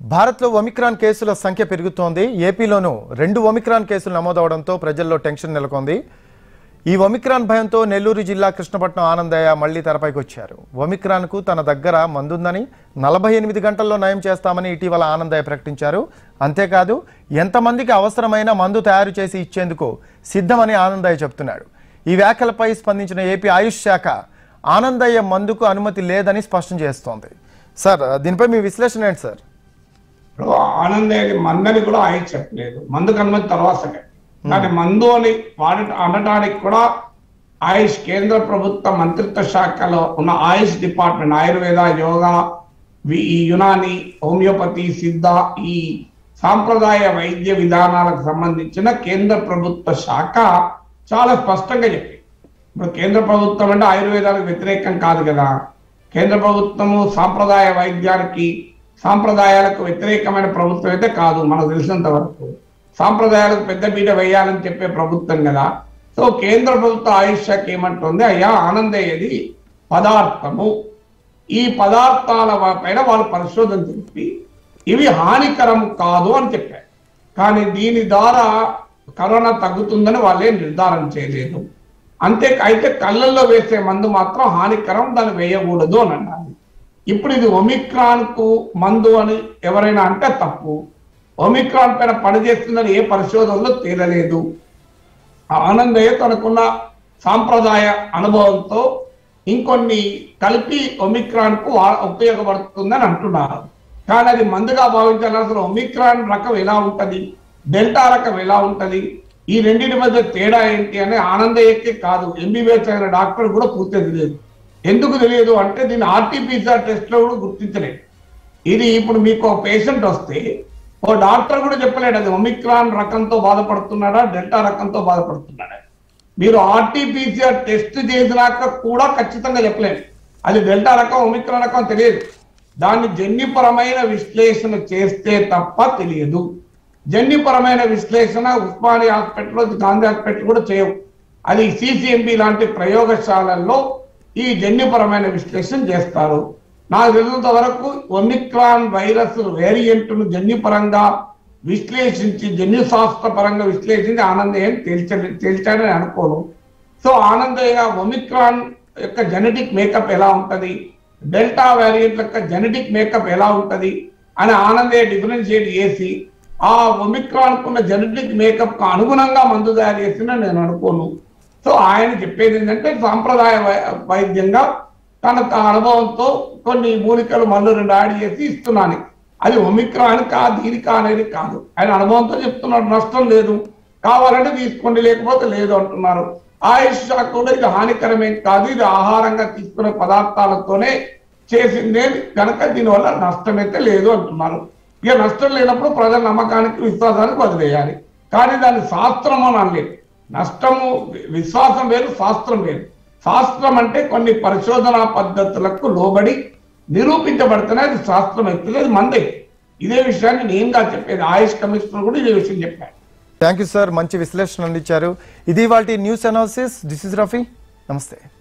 భారత్లో ఒమిక్రాన్ కేసుల సంఖ్య పెరుగుతోంది ఏపీలోనూ రెండు ఒమిక్రాన్ కేసులు నమోదవడంతో ప్రజల్లో టెన్షన్ నెలకొంది ఈ ఒమిక్రాన్ భయంతో నెల్లూరు జిల్లా కృష్ణపట్నం ఆనందయ్య మళ్లీ తెరపైకి వచ్చారు ఒమిక్రాన్కు తన దగ్గర మందుందని నలభై ఎనిమిది గంటల్లో నయం చేస్తామని ఇటీవల ఆనందయ్య ప్రకటించారు అంతేకాదు ఎంతమందికి అవసరమైన మందు తయారు చేసి ఇచ్చేందుకు సిద్ధమని ఆనందయ్య చెబుతున్నాడు ఈ వ్యాఖ్యలపై స్పందించిన ఏపీ ఆయుష్ శాఖ ఆనందయ్య మందుకు అనుమతి లేదని స్పష్టం చేస్తోంది సార్ దీనిపై మీ విశ్లేషణ ఏంటి సార్ ఇప్పుడు ఆనందేది మందని కూడా ఆయన చెప్పలేదు మందు కనుమతి తర్వాత సంగతి. కానీ మందు అని వాడ అనడానికి కూడా ఆయుష్ కేంద్ర ప్రభుత్వ మంత్రిత్వ శాఖలో ఉన్న ఆయుష్ డిపార్ట్మెంట్ ఆయుర్వేద యోగా వి- ఈ యునాని హోమియోపతి సిద్ధ ఈ సాంప్రదాయ వైద్య విధానాలకు సంబంధించిన కేంద్ర ప్రభుత్వ శాఖ చాలా స్పష్టంగా చెప్పింది ఇప్పుడు కేంద్ర ప్రభుత్వం అంటే ఆయుర్వేదానికి వ్యతిరేకం కాదు కదా కేంద్ర ప్రభుత్వము సాంప్రదాయ వైద్యానికి సాంప్రదాయాలకు వ్యతిరేకమైన ప్రభుత్వం అయితే కాదు మనకు తెలిసినంత వరకు సాంప్రదాయాలకు పెద్ద పీట వేయాలని చెప్పే ప్రభుత్వం కదా సో కేంద్ర ప్రభుత్వ ఆయుష్ శాఖ ఏమంటుంది అయ్యా ఆనందయ్యది పదార్థము ఈ పదార్థాల వా- పైన వాళ్ళు పరిశోధన చెప్పి ఇవి హానికరం కాదు అని చెప్పారు కానీ దీని ద్వారా కరోనా తగ్గుతుందని వాళ్ళే నిర్ధారణ చేయలేదు అంతే అయితే కళ్ళల్లో వేసే మందు మాత్రం హానికరం దాన్ని వేయకూడదు అని అన్నారు ఇప్పుడు ఇది ఒమిక్రాన్ కు మందు అని ఎవరైనా అంటే తప్పు ఒమిక్రాన్ పైన పనిచేస్తుందని ఏ పరిశోధనలో తేలలేదు ఆనందయ్య తనకున్న సాంప్రదాయ అనుభవంతో ఇంకొన్ని కలిపి ఒమిక్రాన్ కు వా- ఉపయోగపడుతుందని అంటున్నారు కానీ అది మందుగా భావించాలి అసలు ఒమిక్రాన్ రకం ఎలా ఉంటది డెల్టా రకం ఎలా ఉంటది ఈ రెండింటి మధ్య తేడా ఏంటి అని ఆనందయ్యకే కాదు ఎంబీబీఎస్ అయిన డాక్టర్ కూడా పూర్తిగా తెలియదు ఎందుకు తెలియదు అంటే దీన్ని ఆర్టీపీసీఆర్ టెస్ట్ లో కూడా గుర్తించలేదు ఇది ఇప్పుడు మీకు పేషెంట్ వస్తే ఓ డాక్టర్ కూడా చెప్పలేడు అది ఒమిక్రాన్ రకంతో బాధపడుతున్నాడా డెల్టా రకంతో బాధపడుతున్నాడా మీరు ఆర్టీపీసీఆర్ టెస్ట్ చేసినాక కూడా ఖచ్చితంగా చెప్పలేరు అది డెల్టా రకం ఒమిక్రాన్ రకం తెలియదు దాన్ని జన్యుపరమైన విశ్లేషణ చేస్తే తప్ప తెలియదు జన్యుపరమైన విశ్లేషణ ఉస్మానియా హాస్పిటల్ గాంధీ హాస్పిటల్ కూడా చేయవు అది సిసిఎంబి లాంటి ప్రయోగశాలల్లో ఈ జన్యుపరమైన విశ్లేషణ చేస్తారు నాకు తెలిసినంత వరకు ఒమిక్రాన్ వైరస్ వేరియంట్ ను జన్యుపరంగా విశ్లేషించి జన్యు శాస్త్ర పరంగా విశ్లేషించి ఆనందయ్య తేల్చ తేల్చాడని అనుకోను సో ఆనందయ్య ఒమిక్రాన్ యొక్క జెనెటిక్ మేకప్ ఎలా ఉంటది డెల్టా వేరియంట్ యొక్క జెనెటిక్ మేకప్ ఎలా ఉంటది అని ఆనందయ్య డిఫరెన్షియేట్ చేసి ఆ ఒమిక్రాన్ కున్న జెనెటిక్ మేకప్ కు అనుగుణంగా మందు తయారు చేసిన నేను అనుకోను సో ఆయన చెప్పేది ఏంటంటే సాంప్రదాయ వై- వైద్యంగా తన త- అనుభవంతో కొన్ని మూలికలు మళ్ళీ రెండు యాడ్ చేసి ఇస్తున్నాను అది ఒమిక్రాన్ కా దీనికా అనేది కాదు ఆయన అనుభవంతో చెప్తున్నాడు నష్టం లేదు కావాలంటే తీసుకోండి లేకపోతే లేదు అంటున్నారు ఆయుష్ శాఖ కూడా ఇది హానికరమేం కాదు ఇది ఆహారంగా తీసుకునే పదార్థాలతోనే చేసిందే కనుక దీనివల్ల నష్టం అయితే లేదు అంటున్నారు ఇక నష్టం లేనప్పుడు ప్రజల నమ్మకానికి విశ్వాసానికి వదిలేయాలి కానీ దాన్ని శాస్త్రం అని అనలేదు నష్టము వి- విశ్వాసం వేరు శాస్త్రం వేరు శాస్త్రం అంటే కొన్ని పరిశోధనా పద్ధతులకు లోబడి నిరూపించబడితేనే అది శాస్త్రం అవుతుంది అది మందే ఇదే విషయాన్ని నేనుగా చెప్పేది ఆయుష్ కమిషనర్ కూడా ఇదే విషయం చెప్పాడు థ్యాంక్ యూ సార్ మంచి విశ్లేషణ అందించారు ఇది వాటి news analysis this is Rafi నమస్తే